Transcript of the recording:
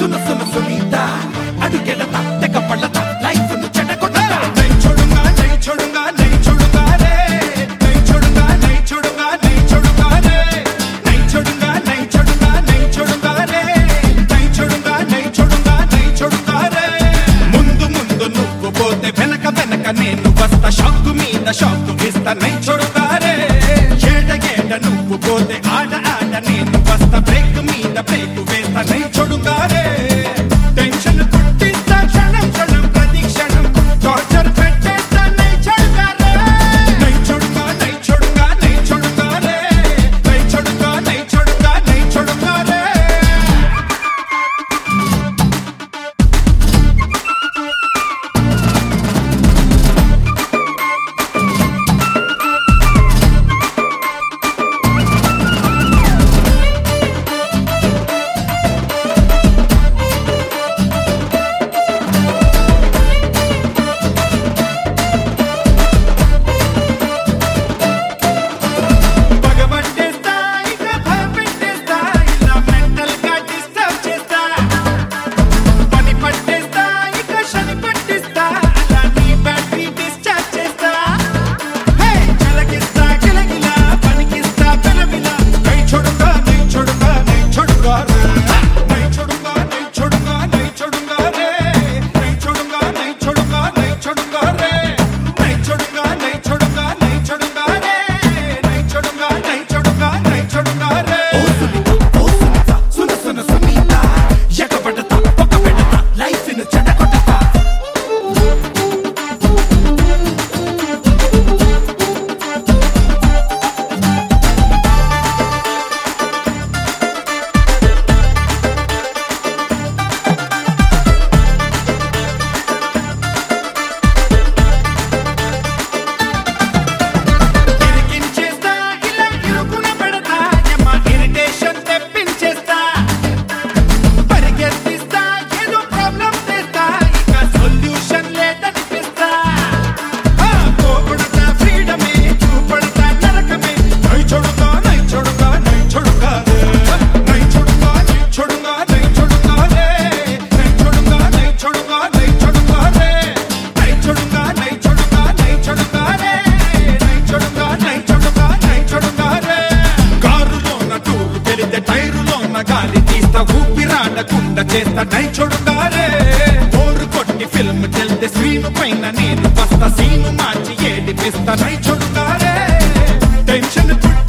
సున సున సునీత అడుగెడత తెగ పళ్ళత లైఫ్ ను చెడగొట్టత నై చొడుగా నై చొడుగా నై చొడుగా రే నై చొడుగా నై చొడుగా నై చొడుగా రే నై చొడుగా నై చొడుగా నై చొడుగా రే నై చొడుగా నై చొడుగా నై చొడుగా రే ముందు ముందు నువ్వు పోతే వెనక వెనక నేను వస్తా షాకు మీద షాకు ఇస్తా నై చొడుగా రే ఏడ ఏడ నువ్వు పోతే ఆడ ఆడ నేను వస్తా బ్రేక్ మీద బ్రేక్ వేస్తా నై చొడుగా రే టెన్షన్ పుట్టిస్తా క్షణం క్షణం ప్రతి క్షణం టార్చర్ పెట్టేస్తా నై చొడుగా రే నై చొడుగా నై చొడుగా నై చొడుగా రే నై చొడుగా నై చొడుగా నై చొడుగా రే పగబట్టేస్తా ఇక భయపెట్టేస్తా ఇలా మెంటల్ గా డిస్టర్బ్ చేస్తా పని పట్టేస్తా ఇక శని పట్టిస్తా అలా నీ బ్యాటరీ డిశ్చార్జ్ చేస్తా హే చలకిస్తా కిలకిలా పనికిస్తా పెలవిలా నై చొడుగా నై చొడుగా నై చొడుగా రే నై చొడుగా నై చొడుగా నై చొడుగా రే నై చొడుగా నై చొడుగా నై చొడుగా రే నై చొడుగా నై చొడుగా నై చొడుగా రే నై చొడుగా నై చొడుగా నై చొడుగా రే ఓ సునీత ఓ సునీత సున సున సునీత ఎగబడతా ఒక పెడతా లైఫ్ ను చెడగొట్టతా ఇరికించేస్తా ఇలా ఇరుకున పెడతా యమ్మ ఇరిటేషన్ తెప్పించేస్తా పరిగెత్తిస్తా ఏదో ప్రాబ్లం తెస్తా ఇక సొల్యూషన్ లేదనిపిస్తా ఆ కోపడతా ఫ్రీడమే చూపడతా నరకమే నై చొడుగా నై చొడుగా నై చొడుగా రే నై చొడుగా నై చొడుగా నై చొడుగా రే నై చొడుగా నై చొడుగా నై చొడుగా రే నై చొడుగా నై చొడుగా నై చొడుగా రే నై చొడుగా నై చొడుగా నై చొడుగా రే కారులోన టూరు వెళితే టైరులోన గాలి తీస్తా ఊపిరాడకుండా చేస్తా నై చొడుగా రే బోరు కొట్టి ఫిల్మ్ చెల్తే స్క్రీన్ పైన నేను వస్తా సీను మార్చి ఏడిపిస్తా నై చొడుగా రే టెన్షన్ పుట్టి